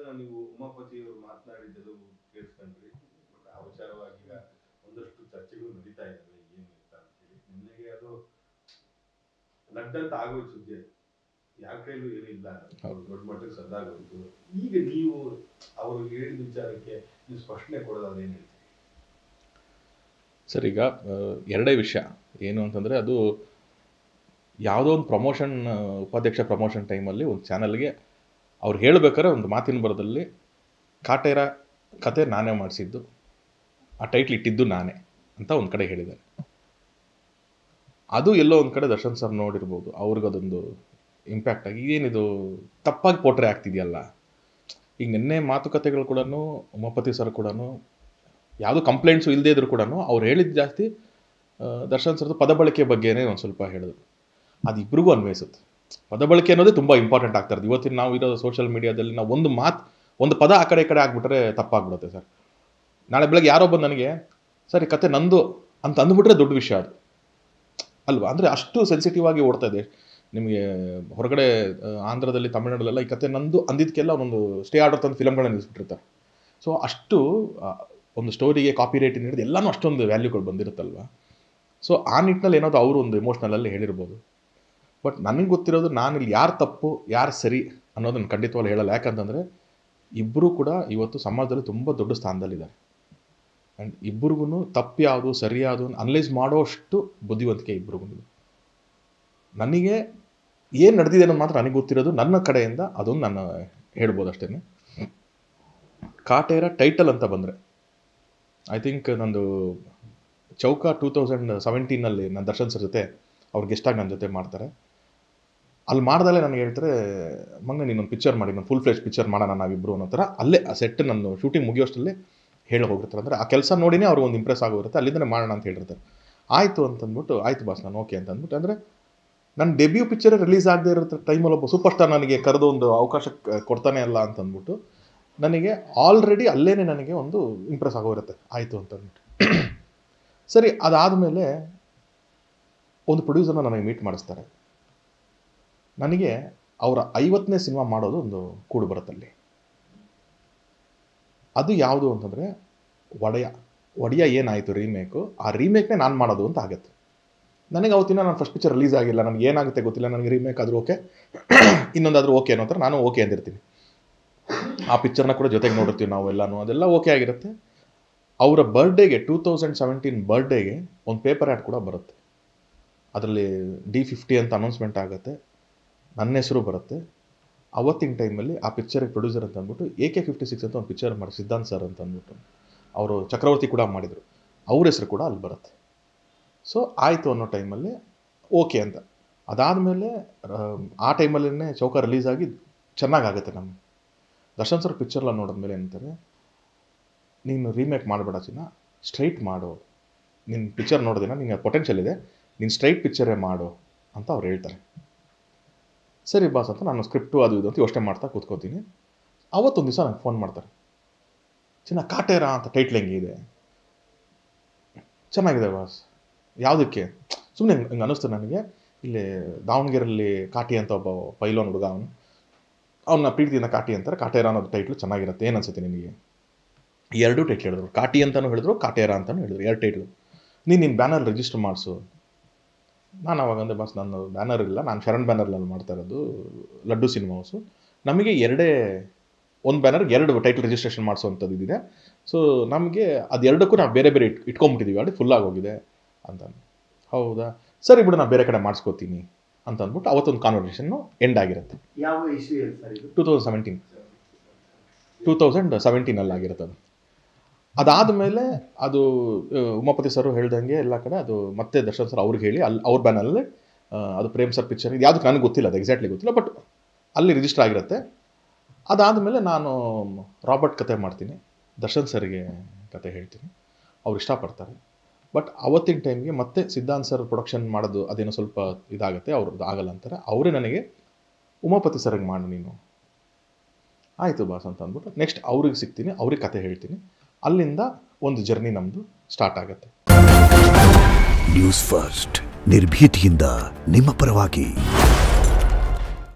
ನೀವು ಉಮಾಪತಿಯವರು ಮಾತನಾಡಿದ್ದು ಕೇಳಿಸ್ಕೊಂಡ್ರಿ ಬಟ್ ಆ ವಿಚಾರವಾಗಿ ಈಗ ಒಂದಷ್ಟು ಚರ್ಚೆಗಳು ನಡೀತಾ ಇದ್ದಾವೆ ಏನು ಅಂತ ಅಂತೇಳಿ ನಿನ್ನೆಗೆ ಅದು ನಡ್ದಂತ ಆಗೋಯ್ತು ಸುದ್ದಿ ಅದು ಯಾರ ಕೈಲೂ ಏನೂ ಇಲ್ಲ ಹೌದು. ದೊಡ್ಡ ಮಟ್ಟಕ್ಕೆ ಸದ್ದಾಗೋಯ್ತು ಈಗ ನೀವು ಅವರು ಹೇಳಿದ ವಿಚಾರಕ್ಕೆ ನೀವು ಸ್ಪಷ್ಟನೆ ಕೊಡೋದಾದ್ರೆ ಏನು ಹೇಳ್ತೀರಿ ಸರ್ ಈಗ ಆ, ಎರಡೇ ವಿಷಯ ಏನು ಅಂತಂದರೆ ಅದು ಯಾವುದೋ ಒಂದು ಪ್ರಮೋಷನ್ ಉಪಾಧ್ಯಕ್ಷ ಪ್ರಮೋಷನ್ ಟೈಮಲ್ಲಿ ಒಂದು ಚಾನಲ್ಗೆ ಅವ್ರು ಹೇಳ್ಬೇಕಾದ್ರೆ ಒಂದು ಮಾತಿನ ಬರದಲ್ಲಿ ಕಾಟೇರ ಕತೆ ನಾನೇ ಮಾಡಿಸಿದ್ದು ಆ ಟೈಟ್ಲ್ ಇಟ್ಟಿದ್ದು ನಾನೇ ಅಂತ ಒಂದು ಕಡೆ ಹೇಳಿದ್ದಾರೆ ಅದು ಎಲ್ಲೋ ಒಂದು ಕಡೆ ದರ್ಶನ್ ಸರ್ ನೋಡಿರ್ಬೋದು ಅವ್ರಿಗದೊಂದು ಇಂಪ್ಯಾಕ್ಟ್ ಆಗಿ ಏನಿದು ತಪ್ಪಾಗಿ ಪೋಟ್ರೆ ಆಗ್ತಿದೆಯಲ್ಲ ಈಗ ನಿನ್ನೆ ಮಾತುಕತೆಗಳು ಕೂಡ ಉಮಾಪತಿ ಸರ್ ಕೂಡ ಯಾವುದು ಕಂಪ್ಲೇಂಟ್ಸು ಇಲ್ಲದೇ ಇದ್ರು ಕೂಡ ಅವ್ರು ಹೇಳಿದ್ದು ಜಾಸ್ತಿ ಆ, ದರ್ಶನ್ ಸರ್ದು ಪದ ಬಳಕೆ ಬಗ್ಗೆನೇ ಒಂದು ಸ್ವಲ್ಪ ಹೇಳಿದ್ರು ಅದು ಇಬ್ರಿಗೂ ಅನ್ವಯಿಸುತ್ತೆ ಪದ ಬಳಕೆ ಅನ್ನೋದೇ ತುಂಬ ಇಂಪಾರ್ಟೆಂಟ್ ಆಗ್ತಾ ಇರೋದು ಇವತ್ತಿನ ನಾವು ಇರೋ ಸೋಷಿಯಲ್ ಮೀಡಿಯಾದಲ್ಲಿ ನಾವು ಒಂದು ಮಾತು ಒಂದು ಪದ ಆ ಕಡೆ ಈ ಕಡೆ ಆಗ್ಬಿಟ್ರೆ ತಪ್ಪಾಗ್ಬಿಡುತ್ತೆ ಸರ್ ನಾಳೆ ಬೆಳಗ್ಗೆ ಯಾರೋ ಬಂದು ನನಗೆ ಸರ್ ಈ ಕತೆ ನಂದು ಅಂತ ಅಂದ್ಬಿಟ್ರೆ ದೊಡ್ಡ ವಿಷಯ ಅದು ಅಲ್ವಾ ಅಂದರೆ ಅಷ್ಟು ಸೆನ್ಸಿಟಿವ್ ಆಗಿ ಓಡ್ತಾ ಇದೆ ನಿಮಗೆ ಹೊರಗಡೆ ಆ, ಆಂಧ್ರದಲ್ಲಿ ತಮಿಳ್ನಾಡಲ್ಲೆಲ್ಲ ಈ ಕತೆ ನಂದು ಅಂದಿದ್ದಕ್ಕೆಲ್ಲ ಒಂದೊಂದು ಸ್ಟೇ ಆರ್ಡರ್ ತಂದು ಫಿಲಮ್ಗಳನ್ನ ನಿಲ್ಲಿಸ್ಬಿಟ್ಟಿರ್ತಾರೆ ಸೊ ಅಷ್ಟು ಆ, ಒಂದು ಸ್ಟೋರಿಗೆ ಕಾಪಿ ರೇಟಿಂಗ್ ಹಿಡಿದು ಎಲ್ಲನೂ ಅಷ್ಟೊಂದು ವ್ಯಾಲ್ಯೂಗಳು ಬಂದಿರುತ್ತಲ್ವ ಸೊ ಆ ನಿಟ್ಟಿನಲ್ಲಿ ಏನಾದ್ರು ಅವರು ಒಂದು ಎಮೋಷ್ನಲಲ್ಲಿ ಹೇಳಿರ್ಬೋದು ಬಟ್ ನನಗೆ ಗೊತ್ತಿರೋದು ನಾನು ಇಲ್ಲಿ ಯಾರು ತಪ್ಪು ಯಾರು ಸರಿ ಅನ್ನೋದನ್ನು ಖಂಡಿತವಾಗ್ಲೂ ಹೇಳಲ್ಲ ಯಾಕಂತಂದರೆ ಇಬ್ಬರೂ ಕೂಡ ಇವತ್ತು ಸಮಾಜದಲ್ಲಿ ತುಂಬ ದೊಡ್ಡ ಸ್ಥಾನದಲ್ಲಿದ್ದಾರೆ ಆ್ಯಂಡ್ ಇಬ್ಬರಿಗೂ ತಪ್ಪು ಯಾವುದು ಸರಿ ಯಾವುದು ಅನಲೈಸ್ ಮಾಡೋಷ್ಟು ಬುದ್ಧಿವಂತಿಕೆ ಇಬ್ಬರಿಗೂ ನನಗೆ ಏನು ನಡೆದಿದೆ ಅನ್ನೋದು ಮಾತ್ರ ನನಗೆ ಗೊತ್ತಿರೋದು ನನ್ನ ಕಡೆಯಿಂದ ಅದೊಂದು ನಾನು ಹೇಳ್ಬೋದು ಅಷ್ಟೇ ಕಾಟೇರ ಟೈಟಲ್ ಅಂತ ಬಂದರೆ ಐ ಥಿಂಕ್ ನಂದು ಚೌಕ ಟೂ ತೌಸಂಡ್ ಸೆವೆಂಟೀನಲ್ಲಿ ನಾನು ದರ್ಶನ್ ಸರ್ ಜೊತೆ ಅವ್ರು ಗೆಸ್ಟಾಗಿ ನನ್ನ ಜೊತೆ ಮಾಡ್ತಾರೆ ಅಲ್ಲಿ ಮಾಡ್ದಲ್ಲೇ ನನಗೆ ಹೇಳ್ತಾರೆ ಮಂಗ ನೀನೊಂದು ಪಿಕ್ಚರ್ ಮಾಡಿ ನಾನು ಫುಲ್ ಫ್ಲೆಶ್ ಪಿಕ್ಚರ್ ಮಾಡೋಣ ನಾವಿಬ್ಬರು ಅನ್ನೋ ಥರ ಅಲ್ಲೇ ಆ ಸೆಟ್ ನನ್ನ ಶೂಟಿಂಗ್ ಮುಗಿಯೋಷ್ಟಲ್ಲೇ ಹೇಳಿ ಹೋಗಿರ್ತಾರೆ ಅಂದರೆ ಆ ಕೆಲಸ ನೋಡಿನೇ ಅವ್ರಿಗೆ ಒಂದು ಇಂಪ್ರೆಸ್ ಆಗೋರುತ್ತೆ ಅಲ್ಲಿಂದನೇ ಮಾಡೋಣ ಅಂತ ಹೇಳಿರ್ತಾರೆ ಆಯಿತು ಅಂತಂದ್ಬಿಟ್ಟು ಆಯಿತು ಬಾಸ್ ನಾನು ಓಕೆ ಅಂತ ಅಂದ್ಬಿಟ್ಟು ಅಂದರೆ ನನ್ನ ಡೆಬ್ಯೂ ಪಿಕ್ಚರ್ ರಿಲೀಸ್ ಆಗದೆ ಇರೋ ಟೈಮಲ್ಲಿ ಒಬ್ಬ ಸೂಪರ್ ಸ್ಟಾರ್ ನನಗೆ ಕರೆದು ಒಂದು ಅವಕಾಶ ಕ- ಕೊಡ್ತಾನೆ ಅಲ್ಲ ಅಂತಂದ್ಬಿಟ್ಟು ನನಗೆ ಆಲ್ರೆಡಿ ಅಲ್ಲೇನೆ ನನಗೆ ಒಂದು ಇಂಪ್ರೆಸ್ ಆಗೋಗಿರುತ್ತೆ ಆಯಿತು ಅಂತಂದ್ಬಿಟ್ಟು ಸರಿ ಅದಾದಮೇಲೆ ಒಂದು ಪ್ರೊಡ್ಯೂಸರ್ನ ನನಗೆ ಮೀಟ್ ಮಾಡಿಸ್ತಾರೆ ನನಗೆ ಅವರ ಐವತ್ತನೇ ಸಿನಿಮಾ ಮಾಡೋದು ಒಂದು ಕೂಡು ಬರುತ್ತಲ್ಲಿ ಅದು ಯಾವುದು ಅಂತಂದರೆ ಒಡೆಯ ಒಡೆಯ ಏನಾಯಿತು ರೀಮೇಕು ಆ ರೀಮೇಕ್ನೇ ನಾನು ಮಾಡೋದು ಅಂತ ಆಗುತ್ತೆ ನನಗೆ ಅವತ್ತಿನ ನಾನು ಫಸ್ಟ್ ಪಿಕ್ಚರ್ ರಿಲೀಸ್ ಆಗಿಲ್ಲ ನನಗೆ ಏನಾಗುತ್ತೆ ಗೊತ್ತಿಲ್ಲ ನನಗೆ ರೀಮೇಕ್ ಆದರೂ ಓಕೆ ಇನ್ನೊಂದಾದರೂ ಓಕೆ ಅನ್ನೋ ಥರ ನಾನು ಓಕೆ ಅಂದಿರ್ತೀನಿ ಆ ಪಿಕ್ಚರ್ನ ಕೂಡ ಜೊತೆಗೆ ನೋಡಿರ್ತೀವಿ ನಾವು ಎಲ್ಲನೂ ಅದೆಲ್ಲ ಓಕೆ ಆಗಿರುತ್ತೆ ಅವರ ಬರ್ಡೇಗೆ ಟೂ ತೌಸಂಡ್ ಸೆವೆಂಟೀನ್ ಬರ್ಡೇಗೆ ಒಂದು ಪೇಪರ್ ಆ್ಯಡ್ ಕೂಡ ಬರುತ್ತೆ ಅದರಲ್ಲಿ ಡಿ ಫಿಫ್ಟಿ ಅಂತ ಅನೌನ್ಸ್ಮೆಂಟ್ ಆಗುತ್ತೆ ನನ್ನ ಹೆಸರು ಬರುತ್ತೆ ಅವತ್ತಿನ ಟೈಮಲ್ಲಿ ಆ ಪಿಕ್ಚರಿಗೆ ಪ್ರೊಡ್ಯೂಸರ್ ಅಂತ ಅಂದ್ಬಿಟ್ಟು ಎ ಕೆ ಫಿಫ್ಟಿ ಸಿಕ್ಸ್ ಅಂತ ಒಂದು ಪಿಕ್ಚರ್ ಮಾಡಿ ಸಿದ್ಧಾಂತ್ ಸರ್ ಅಂತ ಅಂದ್ಬಿಟ್ಟು ಅವರು ಚಕ್ರವರ್ತಿ ಕೂಡ ಮಾಡಿದರು ಅವ್ರ ಹೆಸರು ಕೂಡ ಅಲ್ಲಿ ಬರುತ್ತೆ ಸೊ ಆಯಿತು ಅನ್ನೋ ಟೈಮಲ್ಲಿ ಓಕೆ ಅಂತ ಅದಾದಮೇಲೆ ಆ ಟೈಮಲ್ಲೇ ಚೌಕ ರಿಲೀಸ್ ಆಗಿ ಚೆನ್ನಾಗಾಗುತ್ತೆ ನಮಗೆ ದರ್ಶನ್ ಸರ್ ಪಿಕ್ಚರ್ಲ ನೋಡಿದ್ಮೇಲೆ ಏನಂತಾರೆ ನೀನು ರೀಮೇಕ್ ಮಾಡಬೇಡ ಚಿನ್ನ ಸ್ಟ್ರೈಟ್ ಮಾಡು ನಿನ್ನ ಪಿಕ್ಚರ್ ನೋಡಿದಿನ ನಿಂಗೆ ಪೊಟೆನ್ಷಿಯಲ್ ಇದೆ ನೀನು ಸ್ಟ್ರೈಟ್ ಪಿಕ್ಚರೇ ಮಾಡು ಅಂತ ಅವ್ರು ಹೇಳ್ತಾರೆ ಸರಿ ಬಾಸ್ ಅಂತ ನಾನು ಸ್ಕ್ರಿಪ್ಟು ಅದು ಇದು ಅಂತ ಯೋಚನೆ ಮಾಡ್ತಾ ಕೂತ್ಕೋತೀನಿ ಅವತ್ತೊಂದು ದಿವಸ ನಂಗೆ ಫೋನ್ ಮಾಡ್ತಾರೆ ಚಿನ್ನ ಕಾಟೇರ ಅಂತ ಟೈಟ್ಲ್ ಹೆಂಗಿದೆ ಚೆನ್ನಾಗಿದೆ ಬಾಸ್ ಯಾವುದಕ್ಕೆ ಸುಮ್ಮನೆ ಹಿಂಗೆ ಅನ್ನಿಸ್ತು ನನಗೆ ಇಲ್ಲಿ ದಾವಣಗೆರೆಯಲ್ಲಿ ಕಾಟಿ ಅಂತ ಒಬ್ಬ ಪೈಲೋನ್ ಹುಡುಗ ಅವನು ಅವನ್ನ ಪ್ರೀತಿಯಿಂದ ಕಾಟಿ ಅಂತಾರೆ ಕಾಟೇರ ಅನ್ನೋದು ಟೈಟ್ಲು ಚೆನ್ನಾಗಿರುತ್ತೆ ಏನು ಅನ್ಸುತ್ತೆ ನಿನಗೆ ಈ ಎರಡೂ ಟೈಟ್ಲ್ ಹೇಳಿದ್ರು ಕಾಟಿ ಅಂತಲೂ ಹೇಳಿದ್ರು ಕಾಟೇರ ಅಂತಲೂ ಹೇಳಿದ್ರು ಎರಡು ಟೈಟ್ಲು ನೀನು ನಿನ್ನ ಬ್ಯಾನರ್ ರಿಜಿಸ್ಟರ್ ಮಾಡಿಸು ನಾನು ಅವಾಗ ಅಂದೆ ಬಸ್ ನನ್ನ ಬ್ಯಾನರ್ ಇಲ್ಲ ನಾನು ಶರಣ್ ಬ್ಯಾನರ್ನಲ್ಲಿ ಮಾಡ್ತಾ ಇರೋದು ಲಡ್ಡು ಸಿನಿಮಾ ಹೌಸು ನಮಗೆ ಎರಡೇ ಒಂದು ಬ್ಯಾನರ್ಗೆ ಎರಡು ಟೈಟಲ್ ರಿಜಿಸ್ಟ್ರೇಷನ್ ಮಾಡಿಸುವಂಥದ್ದು ಇದಿದೆ ಸೊ ನಮಗೆ ಅದೆರಡಕ್ಕೂ ನಾವು ಬೇರೆ ಬೇರೆ ಇಟ್ ಇಟ್ಕೊಂಬಿಟ್ಟಿದ್ದೀವಿ ಅಲ್ಲಿ ಫುಲ್ ಆಗೋಗಿದೆ ಅಂತ ಅಂದೆ. ಹೌದಾ ಸರಿ ಬಿಡು ನಾನು ಬೇರೆ ಕಡೆ ಮಾಡಿಸ್ಕೋತೀನಿ ಅಂತ ಅಂದ್ಬಿಟ್ಟು ಅವತ್ತೊಂದು ಕಾನ್ವರ್ಸೇಷನ್ನು ಎಂಡ್ ಆಗಿರುತ್ತೆ ಯಾವ ಇಶ್ಯೂ ಇದೆ ಸರ್ ಇದು two thousand seventeen two thousand ಸೆವೆಂಟೀನಲ್ಲಿ ಆಗಿರುತ್ತೆ ಅದು ಅದಾದಮೇಲೆ ಅದು ಆ, ಉಮಾಪತಿ ಸರ್ ಹೇಳ್ದಂಗೆ ಎಲ್ಲ ಕಡೆ ಅದು ಮತ್ತೆ ದರ್ಶನ್ ಸರ್ ಅವ್ರಿಗೆ ಹೇಳಿ ಅಲ್ಲಿ ಅವ್ರ ಬ್ಯಾನಲ್ಲಿ ಅದು ಪ್ರೇಮ್ ಸರ್ ಪಿಕ್ಚರ್ ಇದು ಯಾವುದಕ್ಕೆ ನನಗೆ ಗೊತ್ತಿಲ್ಲ ಅದು ಎಕ್ಸಾಕ್ಟ್ಲಿ ಗೊತ್ತಿಲ್ಲ ಬಟ್ ಅಲ್ಲಿ ರಿಜಿಸ್ಟರ್ ಆಗಿರುತ್ತೆ ಅದಾದಮೇಲೆ ನಾನು ರಾಬರ್ಟ್ ಕತೆ ಮಾಡ್ತೀನಿ ದರ್ಶನ್ ಸರ್ಗೆ ಕತೆ ಹೇಳ್ತೀನಿ ಅವ್ರು ಇಷ್ಟಪಡ್ತಾರೆ ಬಟ್ ಅವತ್ತಿನ ಟೈಮ್ಗೆ ಮತ್ತೆ ಸಿದ್ಧಾಂತ್ ಸರ್ ಪ್ರೊಡಕ್ಷನ್ ಮಾಡೋದು ಅದೇನೋ ಸ್ವಲ್ಪ ಇದಾಗುತ್ತೆ ಅವ್ರದ್ದು ಆಗಲ್ಲ ಅಂತಾರೆ ಅವರೇ ನನಗೆ ಉಮಾಪತಿ ಸರ್ಗೆ ಮಾಡು ನೀನು ಆಯಿತು ಬಾಸ್ ಅಂತ ಅಂದ್ಬಿಟ್ಟು ನೆಕ್ಸ್ಟ್ ಅವ್ರಿಗೆ ಸಿಗ್ತೀನಿ ಅವ್ರಿಗೆ ಕತೆ ಹೇಳ್ತೀನಿ ಅಲ್ಲಿಂದ ಒಂದು ಜರ್ನಿ ನಮ್ಮದು ಸ್ಟಾರ್ಟ್ ಆಗುತ್ತೆ ನ್ಯೂಸ್ ಫಸ್ಟ್ ನಿರ್ಭೀತಿಯಿಂದ ನಿಮ್ಮ ಪರವಾಗಿ